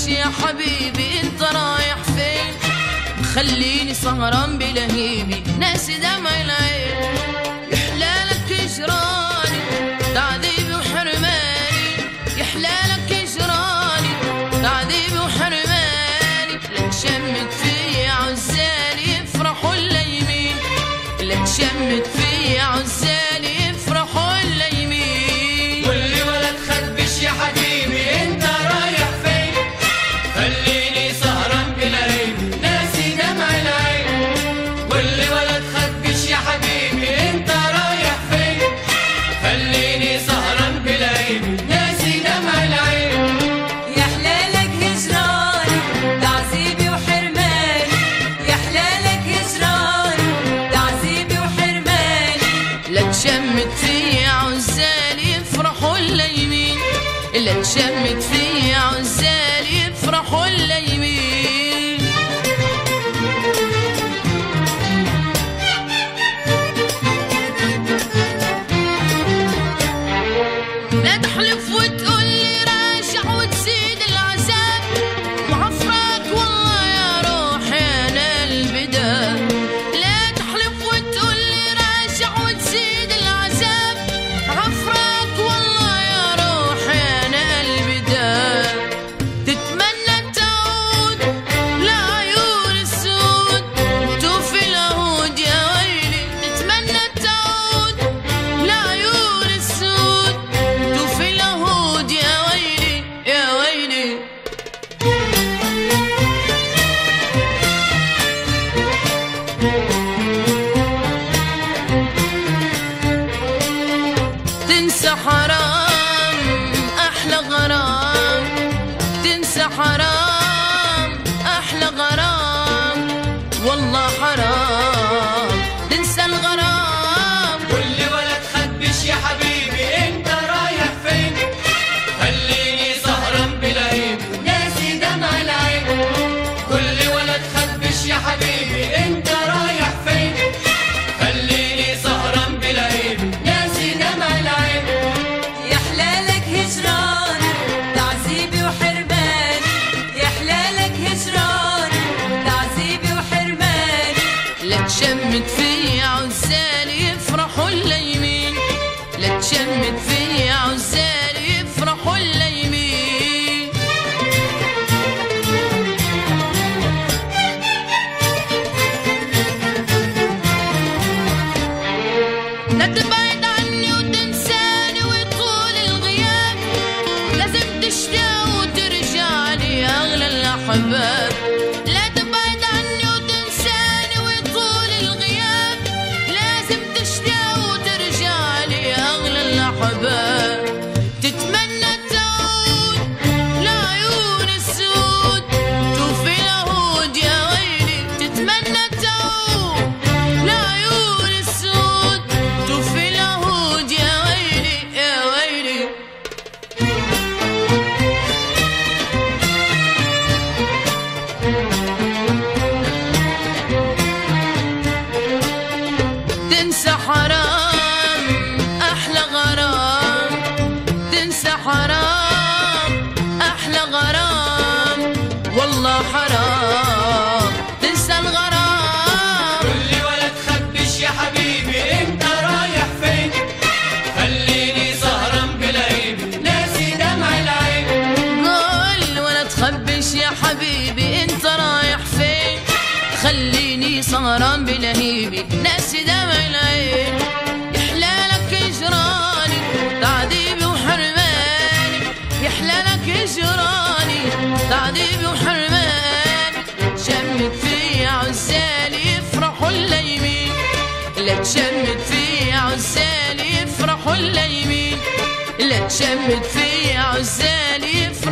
تخبش يا حبيبي انت رايح فين خليني سهران بلهيبي ناسي دمع العين يحلالك اجراني تعذيبي وحرماني يحلالك اجراني تعذيبي وحرماني لا تشمت فيا عزالي يفرحوا اللايمين لا تشمت فيا عزالي يفرحوا اللايمين واللي ولا تخبش يا حبيبي انت رايح فين خليني سهران بلهيبي ناسي دمع العين واللي ولا تخبش يا حبيبي انت رايح فين خليني سهران بلهيبي ناسي دمع العين يا حلالك هجراني تعذيبي وحرماني يا حلالك هجراني تعذيبي وحرماني لا تشمت فيا عزالي يفرحوا اللايمين لا تشمت فيا عزالي يفرحوا اللايمين لا تحلف وتقول لي راجع وتزيد العذاب وعفراك والله يا روحي انا البدا لا تحلف وتقول لي راجع وتزيد العذاب عفراك والله يا روحي انا البدا تتمنى تعود لعيون السود توفي العهود يا ويلي تتمنى تعود لعيون السود توفي العهود يا ويلي يا ويلي تنسى حرام احلى غرام تنسى حرام احلى غرام والله حرام تنسى الغرام واللي ولا تخبش يا حبيبي انت رايح فين خليني سهران بلهيبي ناسي دمع العين كل ولا تخبش يا حبيبي انت رايح فين خليني سهران بلهيبي ناسي دمع العين يا حلالك هجراني تعذيبي وحرماني يا حلالك هجراني تعذيبي وحرماني لا تشمت فيا عزالي يفرحوا اللايمين لا تشمت فيا عزالي يفرحوا اللايمين لا تبعد عني وتنساني ويطول الغياب لازم تشتاق وترجع لي يا اغلى الاحباب لا تبعد عني وتنساني ويطول الغياب لازم تشتاق وترجع لي يا اغلى الاحباب تتمنى تعود لعيون السود توفي العهود يا ويلي تتمنى تعود لعيون السود توفي العهود يا ويلي يا ويلي تنسى حرام احلى غرام تنسى حرام احلى غرام والله حرام تنسى الغرام كل ولا تخبش يا حبيبي انت رايح فين خليني سهران بلهيبي ناسي دمع العين قول ولا تخبش يا حبيبي انت رايح فين خليني سهران بلهيبي ناسي دمع العين يحلالك اجراني تعذيبي وحرماني يحلالك اجراني تعذيبي وحرماني شمت فيا عزالي يفرحوا اللايمين لا تشمت فيا عزالي يفرحوا اللايمين لا تشمت فيا عزالي يفرحوا